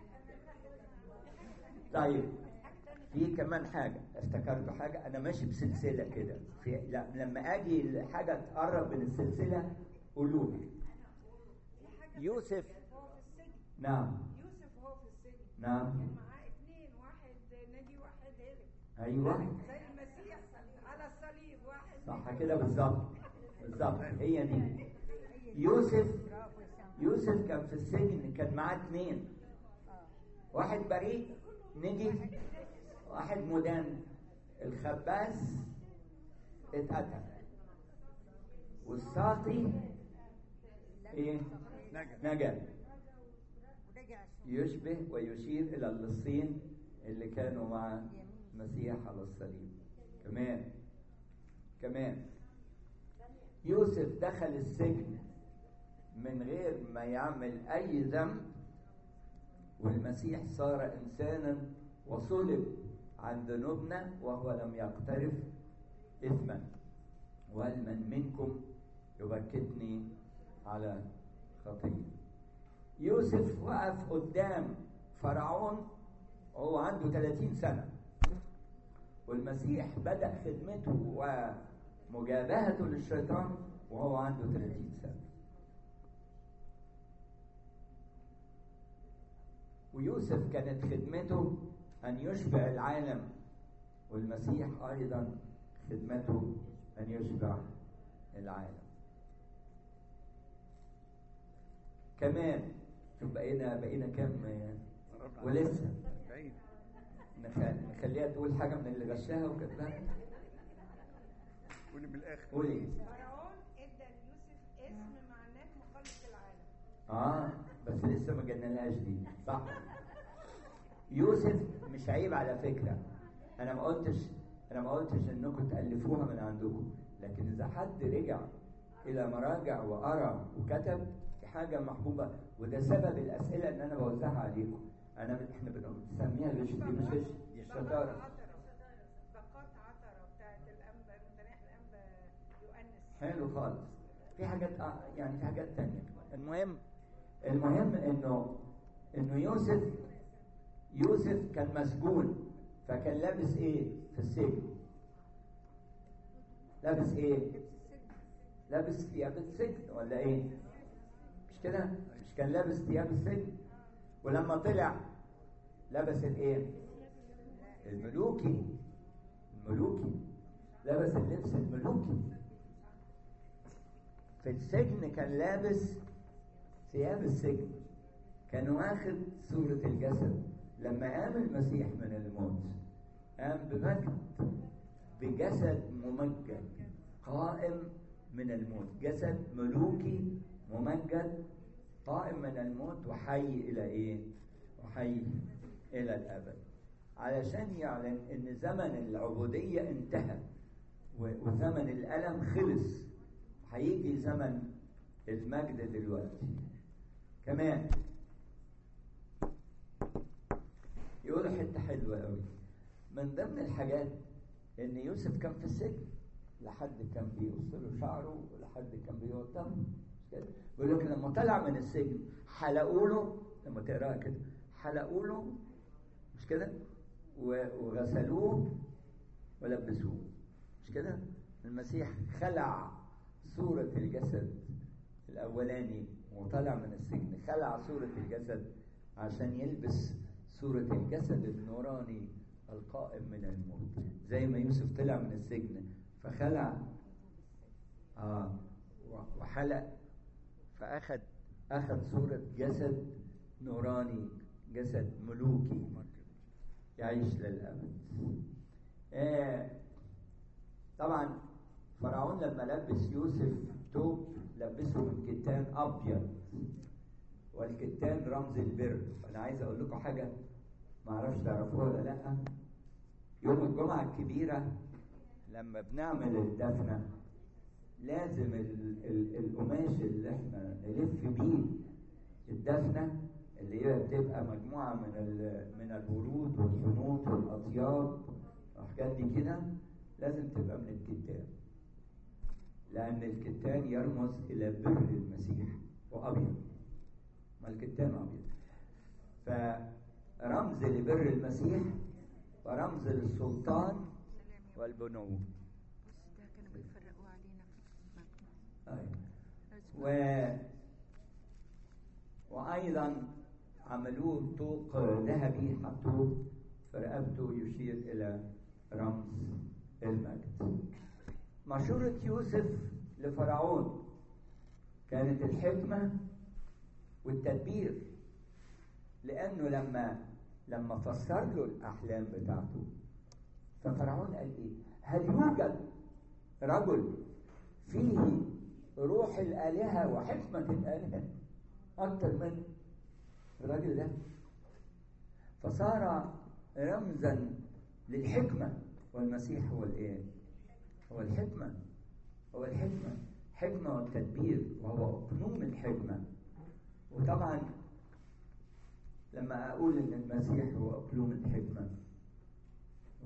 طيب في كمان حاجة افتكرت حاجة أنا ماشي بسلسلة كده في لا لما أجي حاجة تقرب من السلسلة قولوا لي يوسف هو في السجن نعم يوسف هو في السجن نعم كان معاه اثنين واحد نجي واحد هرب أيوه زي المسيح على الصليب واحد صح كده بالظبط بالظبط هي دي يوسف يوسف كان في السجن كان معاه اثنين واحد بريء نجي واحد مدان الخباز اتقتل والساقي ايه نجا نجا يشبه ويشير الى اللصين اللي كانوا مع المسيح على الصليب كمان كمان يوسف دخل السجن من غير ما يعمل اي ذنب والمسيح صار انسانا وصلب عن ذنوبنا وهو لم يقترف إثما وهل من منكم يبكتني على خطية يوسف وقف قدام فرعون وهو عنده 30 سنة والمسيح بدأ خدمته ومجابهته للشيطان وهو عنده 30 سنة ويوسف كانت خدمته أن يشبع العالم والمسيح أيضا خدمته أن يشبع العالم كمان شوف بقينا بقينا كام ولسه بعيد نخ- نخليها تقول حاجة من اللي غشاها وكتبها قولي من الاخر قولي فرعون ادى ليوسف اسم معناه مخلص العالم اه بس لسه ما جنالهاش دي صح يوسف مش عيب على فكره انا ما قلتش انا ما قلتش انكم تالفوها من عندكم لكن اذا حد رجع الى مراجع وقرا وكتب دي حاجه محبوبه وده سبب الاسئله ان انا بوزعها عليكم انا احنا بنسميها غش دي مش غش دي شطاره باقات عطرة بتاعت الأنبا متناح الأنبا يؤنس حلو خالص في حاجات آه، يعني في حاجات تانية المهم المهم انه انه يوسف يوسف كان مسجون فكان لابس ايه في السجن لابس ايه لابس ثياب السجن ولا ايه مش كده مش كان لابس ثياب السجن ولما طلع لبس الايه الملوكي الملوكي لبس اللبس الملوكي في السجن كان لابس ثياب السجن كان واخد صورة الجسد لما قام المسيح من الموت قام بمجد بجسد ممجد قائم من الموت جسد ملوكي ممجد قائم من الموت وحي إلى إيه؟ وحي إلى الأبد علشان يعلن إن زمن العبودية انتهى و- وزمن الألم خلص هيجي زمن المجد دلوقتي كمان يقولوا حته حلوه قوي من ضمن الحاجات ان يوسف كان في السجن لحد كان بيقص له شعره ولحد كان بيوضبه مش كده بيقول لك لما طلع من السجن حلقوا له لما تقراها كده حلقوا له مش كده و- وغسلوه ولبسوه مش كده المسيح خلع صورة الجسد الأولاني وطلع من السجن خلع صورة الجسد عشان يلبس صورة الجسد النوراني القائم من الموت زي ما يوسف طلع من السجن فخلع آه و- وحلق فأخذ أخذ صورة جسد نوراني جسد ملوكي يعيش للأبد آه طبعا فرعون لما لبس يوسف توب لبسه من كتان ابيض والكتان رمز البر فانا عايز اقول لكم حاجه ما اعرفش تعرفوها ولا لا يوم الجمعه الكبيره لما بنعمل الدفنه لازم ال ال القماش اللي احنا نلف بيه الدفنه اللي هي بتبقى مجموعه من ال- من الورود والحنوط والاطياب والحاجات دي كده لازم تبقى من الكتان لأن الكتان يرمز إلى بر المسيح وأبيض ما الكتان أبيض فرمز لبر المسيح ورمز للسلطان والبنو بص ده كانوا بيفرقوا علينا في المجمع أيوة. و... وأيضا عملوه طوق ذهبي حطوه في رقبته يشير إلى رمز المجد مشورة يوسف لفرعون كانت الحكمة والتدبير لأنه لما لما فسر له الأحلام بتاعته ففرعون قال إيه؟ هل يوجد رجل فيه روح الآلهة وحكمة الآلهة أكتر من الراجل ده فصار رمزا للحكمة والمسيح هو الإيه؟ هو الحكمة هو الحكمة حكمة والتدبير وهو أقنوم الحكمة وطبعا لما أقول إن المسيح هو أقلوم الحكمة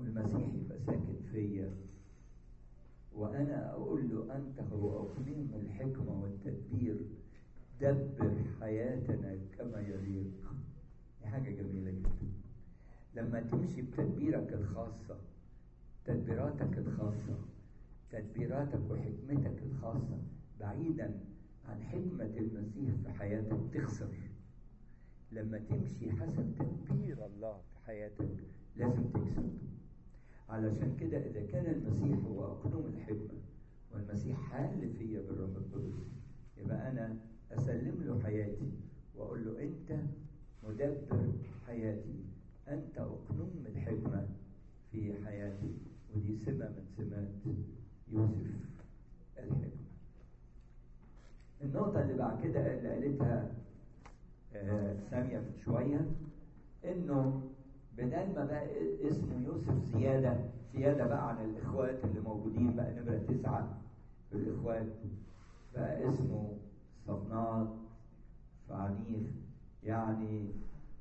ساكن فيا وأنا أقول له أنت هو أقنيم الحكمة والتدبير دبر حياتنا كما يليق دي حاجة جميلة جدا لما تمشي بتدبيرك الخاصة تدبيراتك الخاصة تدبيراتك وحكمتك الخاصة بعيدا عن حكمة المسيح في حياتك تخسر لما تمشي حسب تدبير الله في حياتك لازم تكسب علشان كده إذا كان المسيح هو أقنوم الحكمة والمسيح حال فيا بالروح القدس يبقى أنا أسلم له حياتي وأقول له أنت مدبر حياتي أنت أقنوم الحكمة في حياتي ودي سمة من سمات يوسف الحكمة النقطة اللي بعد كده اللي قالتها آه، سامية من شوية إنه بدل ما بقى اسمه يوسف زيادة زيادة بقى عن الإخوات اللي موجودين بقى نمرة تسعة في الإخوات بقى اسمه صفنات فعنيخ يعني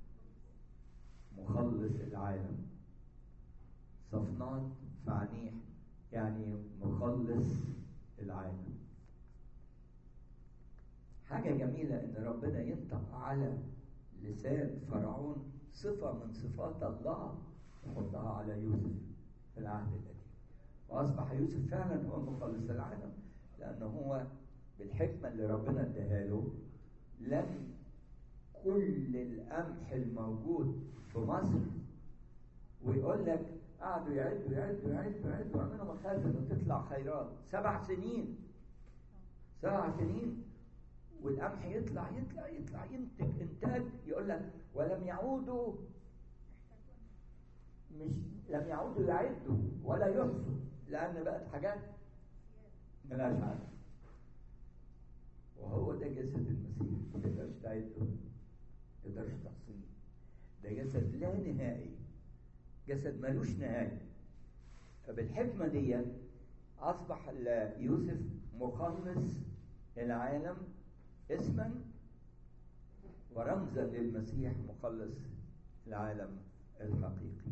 مخلص العالم صفنات فعنيح يعني مخلص العالم حاجة جميلة إن ربنا ينطق على لسان فرعون صفة من صفات الله يحطها على يوسف في العهد القديم وأصبح يوسف فعلا هو مخلص العالم لأنه هو بالحكمة اللي ربنا اداها له لم كل القمح الموجود في مصر ويقول لك قعدوا يعدوا يعدوا يعدوا يعدوا ويعملوا مخازن وتطلع خيرات سبع سنين سبع سنين والقمح يطلع يطلع يطلع ينتج انتاج يقول لك ولم يعودوا مش لم يعودوا يعدوا ولا يحصوا لان بقت حاجات ملهاش عدد وهو ده جسد المسيح ما تقدرش تعده ما تقدرش تحصيه ده جسد لا نهائي جسد ملوش نهاية فبالحكمة دي أصبح يوسف مخلص العالم اسما ورمزا للمسيح مخلص العالم الحقيقي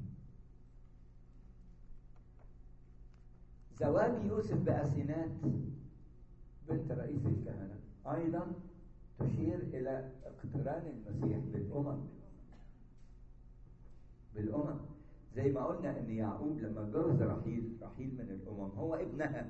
زواج يوسف بأسينات بنت رئيس الكهنة أيضا تشير إلى اقتران المسيح بالأمم بالأمم زي ما قلنا ان يعقوب لما اتجوز رحيل رحيل من الامم هو ابنها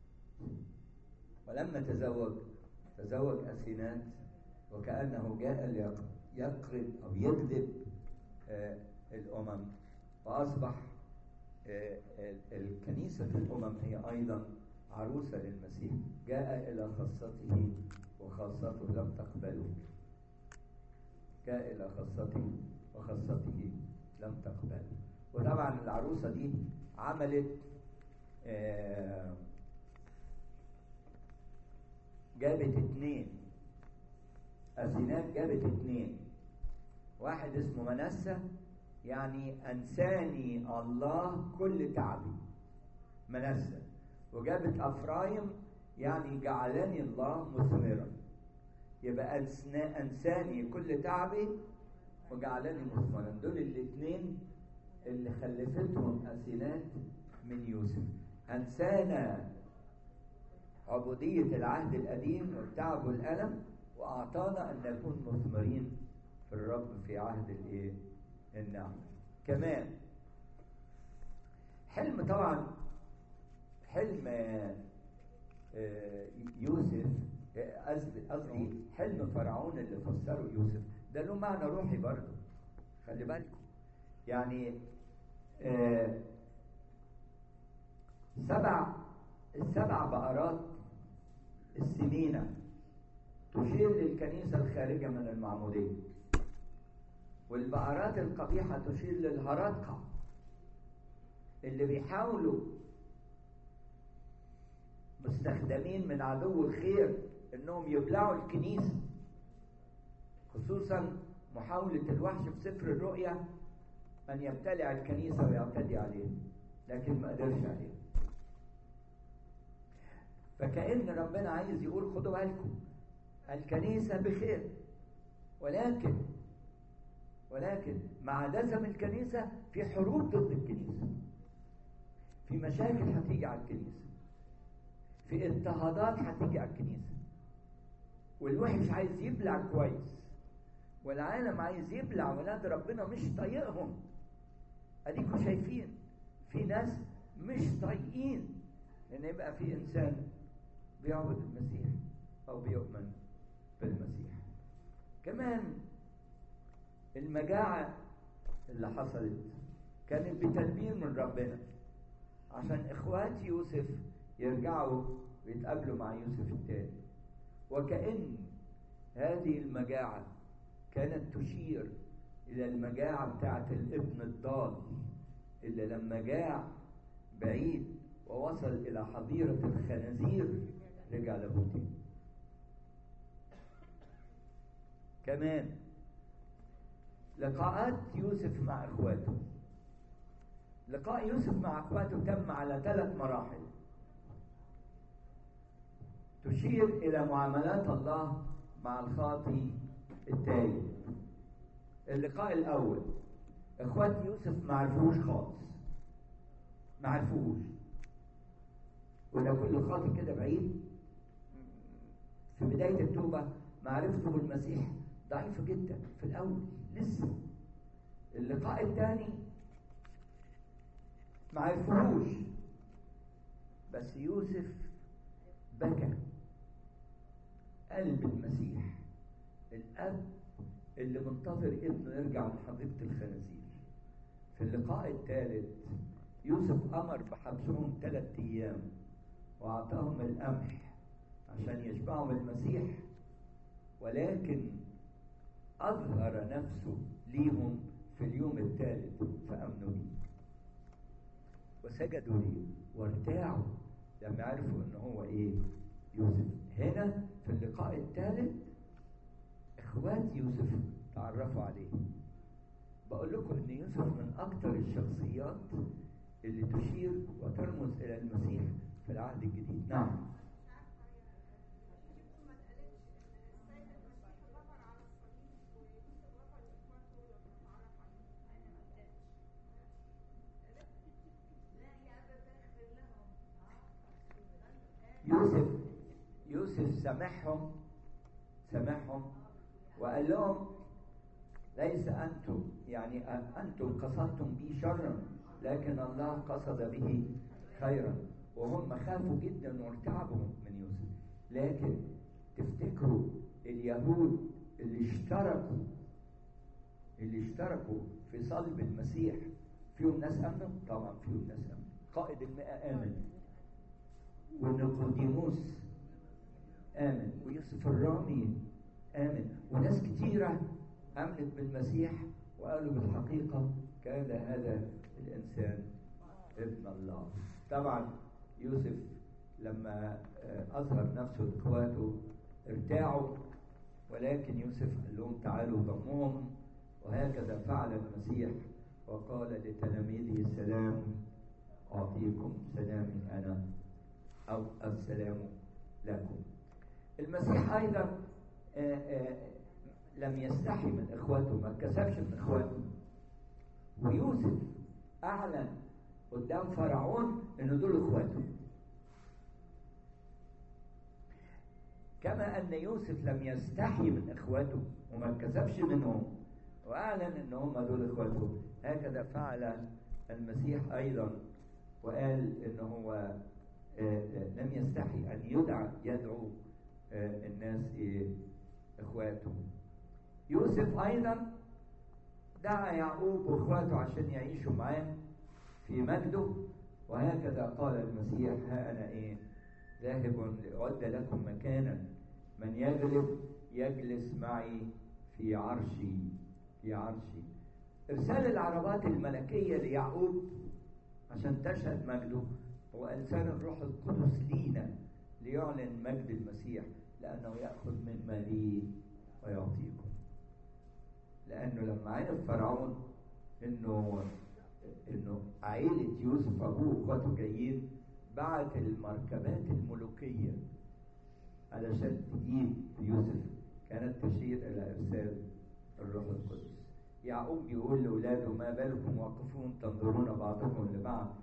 ولما تزوج تزوج اسينات وكانه جاء ليقرب او يجذب آه الامم فاصبح آه الكنيسه الامم هي ايضا عروسه للمسيح جاء الى خاصته وخاصته لم تقبله جاء الى خاصته وخاصته لم تقبله وطبعا العروسة دي عملت آه جابت اتنين أسينات جابت اتنين واحد اسمه منسى يعني أنساني الله كل تعبي منسى وجابت أفرايم يعني جعلني الله مثمرا يبقى أنساني كل تعبي وجعلني مثمرا دول الاثنين اللي خلفتهم أسينات من يوسف أنسانا عبودية العهد القديم والتعب والألم وأعطانا أن نكون مثمرين في الرب في عهد الإيه؟ النعمة كمان حلم طبعا حلم يوسف قصدي حلم فرعون اللي فسره يوسف ده له معنى روحي برضه خلي بالكم يعني آه سبع السبع بقرات السمينة تشير للكنيسة الخارجة من المعمودية والبقرات القبيحة تشير للهرطقة اللي بيحاولوا مستخدمين من عدو الخير انهم يبلعوا الكنيسة خصوصا محاولة الوحش في سفر الرؤيا أن يبتلع الكنيسة ويعتدي عليها لكن ما قدرش عليها فكأن ربنا عايز يقول خدوا بالكم الكنيسة بخير ولكن ولكن مع دسم الكنيسة في حروب ضد الكنيسة مشاكل هتيجي على الكنيسة في اضطهادات هتيجي على الكنيسة والوحش عايز يبلع كويس والعالم عايز يبلع ولاد ربنا مش طايقهم اديكم شايفين في ناس مش طايقين ان يبقى في انسان بيعبد المسيح او بيؤمن بالمسيح كمان المجاعة اللي حصلت كانت بتدبير من ربنا عشان اخوات يوسف يرجعوا ويتقابلوا مع يوسف التاني وكأن هذه المجاعة كانت تشير إلى المجاعة بتاعة الابن الضال اللي لما جاع بعيد ووصل إلى حظيرة الخنازير رجع له تاني كمان لقاءات يوسف مع اخواته لقاء يوسف مع اخواته تم على ثلاث مراحل تشير الى معاملات الله مع الخاطي التالي اللقاء الاول اخوات يوسف ما عرفوش خالص ما عرفوش ولا كل خاطي كده بعيد في بداية التوبة معرفته بالمسيح ضعيفة جدا في الأول لسه اللقاء الثاني ما عرفوش بس يوسف بكى قلب المسيح الأب اللي منتظر ابنه يرجع من حديقة الخنازير في اللقاء الثالث يوسف أمر بحبسهم ثلاثة أيام وأعطاهم القمح عشان يشبعوا بالمسيح ولكن أظهر نفسه ليهم في اليوم الثالث فأمنوا بيه وسجدوا ليه وارتاعوا لما عرفوا ان هو ايه يوسف هنا في اللقاء الثالث اخوات يوسف تعرفوا عليه بقول لكم ان يوسف من اكثر الشخصيات اللي تشير وترمز الى المسيح في العهد الجديد نعم ما اتقالتش ان السيد المسيح غفر على الصليب ويوسف غفر لاخواته لما اتعرف عليه انا ما يوسف يوسف سامحهم سامحهم وقال لهم ليس انتم يعني انتم قصدتم بي شرا لكن الله قصد به خيرا وهم خافوا جدا وارتعبوا من يوسف لكن تفتكروا اليهود اللي اشتركوا اللي اشتركوا في صلب المسيح فيهم ناس امنوا طبعا فيهم ناس امنوا قائد المئة امن ونيقوديموس آمن ويوسف الرامي آمن وناس كتيرة آمنت بالمسيح وقالوا بالحقيقة كان هذا الإنسان ابن الله طبعا يوسف لما أظهر نفسه لإخواته ارتاعوا ولكن يوسف قال لهم تعالوا ضمهم وهكذا فعل المسيح وقال لتلاميذه السلام أعطيكم سلامي أنا أو السلام لكم المسيح أيضا آآ آآ لم يستحي من إخواته ما اتكسفش من إخواته ويوسف أعلن قدام فرعون إن دول إخواته كما أن يوسف لم يستحي من إخواته وما اتكسفش منهم وأعلن إن هم دول إخواته هكذا فعل المسيح أيضا وقال إن هو لم يستحي أن يدعى يدعو الناس إخواته يوسف أيضا دعا يعقوب وإخواته عشان يعيشوا معاه في مجده وهكذا قال المسيح ها أنا إيه ذاهب لأعد لكم مكانا من يغلب يجلس معي في عرشي في عرشي إرسال العربات الملكية ليعقوب عشان تشهد مجده هو إنسان الروح القدس لينا ليعلن مجد المسيح لأنه يأخذ مما لي ويعطيكم لأنه لما عرف فرعون إنه إنه عائلة يوسف أبوه وإخواته جايين بعت المركبات الملوكية علشان تجيب يوسف كانت تشير إلى إرسال الروح القدس يعقوب يقول لأولاده ما بالكم واقفون تنظرون بعضكم لبعض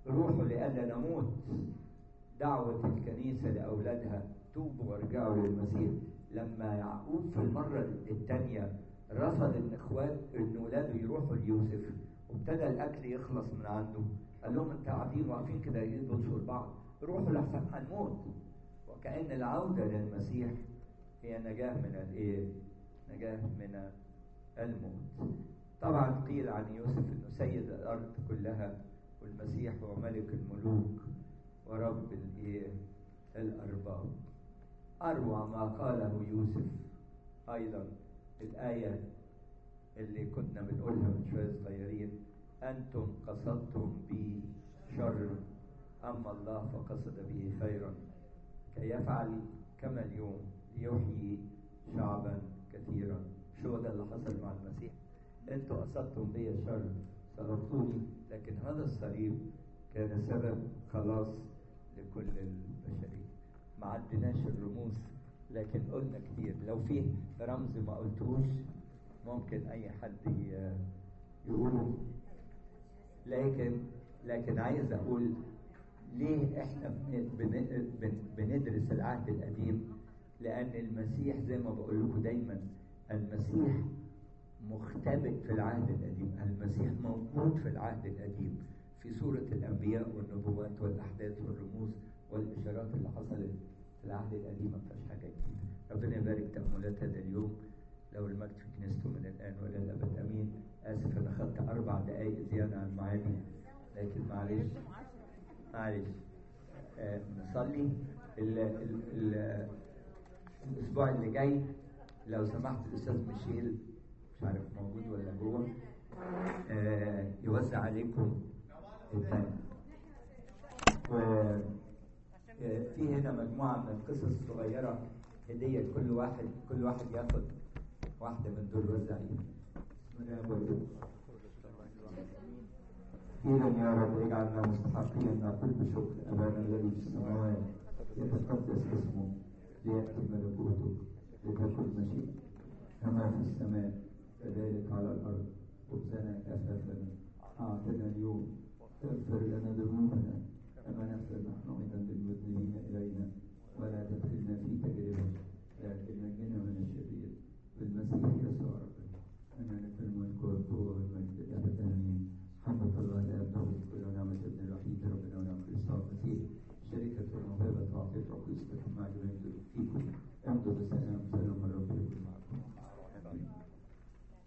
روحوا لئلا نموت دعوة الكنيسة لأولادها توبوا وارجعوا للمسيح لما يعقوب في المرة الثانية رفض ان اخوات ان ولاده يروحوا ليوسف وابتدى الاكل يخلص من عنده قال لهم انتوا قاعدين واقفين كده يبصوا لبعض روحوا لحسن هنموت وكأن العودة للمسيح هي نجاة من الايه؟ نجاة من الموت. طبعا قيل عن يوسف انه سيد الارض كلها والمسيح هو ملك الملوك ورب الايه؟ الارباب. اروع ما قاله يوسف ايضا الايه اللي كنا بنقولها من شويه صغيرين انتم قصدتم بي شر اما الله فقصد به خيرا كي يفعل كما اليوم يحيي شعبا كثيرا شو ده اللي حصل مع المسيح انتوا قصدتم بي الشر صلبتوني لكن هذا الصليب كان سبب خلاص لكل البشريه ما عدناش الرموز لكن قلنا كتير لو فيه رمز ما قلتوش ممكن اي حد ي- يقوله لكن لكن عايز اقول ليه احنا بن- بن- بن- بندرس العهد القديم لان المسيح زي ما بقول لكم دايما المسيح مختبئ في العهد القديم المسيح موجود في العهد القديم في سورة الأنبياء والنبوات والأحداث والرموز والإشارات اللي حصلت في العهد القديم ما فيهاش حاجة جديدة ربنا يبارك تأملات هذا اليوم لو المجد في كنيسته من الآن وإلى الأبد أمين آسف أنا خدت أربع دقايق زيادة عن معادي لكن معلش معلش آه نصلي ال ال ال الأسبوع اللي جاي لو سمحت الأستاذ ميشيل مش عارف موجود ولا جوه آه يوزع عليكم الثاني و آه، في هنا مجموعة من القصص الصغيرة هدية لكل واحد كل واحد ياخد واحدة من دول وزعيها بسم الله الرحمن الرحيم أخيرا يا رب اجعلنا مستحقين أن نقول بشكر أبانا الذي في السماوات يتقدس اسمه ليأتي ملكوته لتكن مشيئته كما في السماء كذلك على الأرض خبزنا كفافنا أعطنا اليوم اغفر لنا ذنوبنا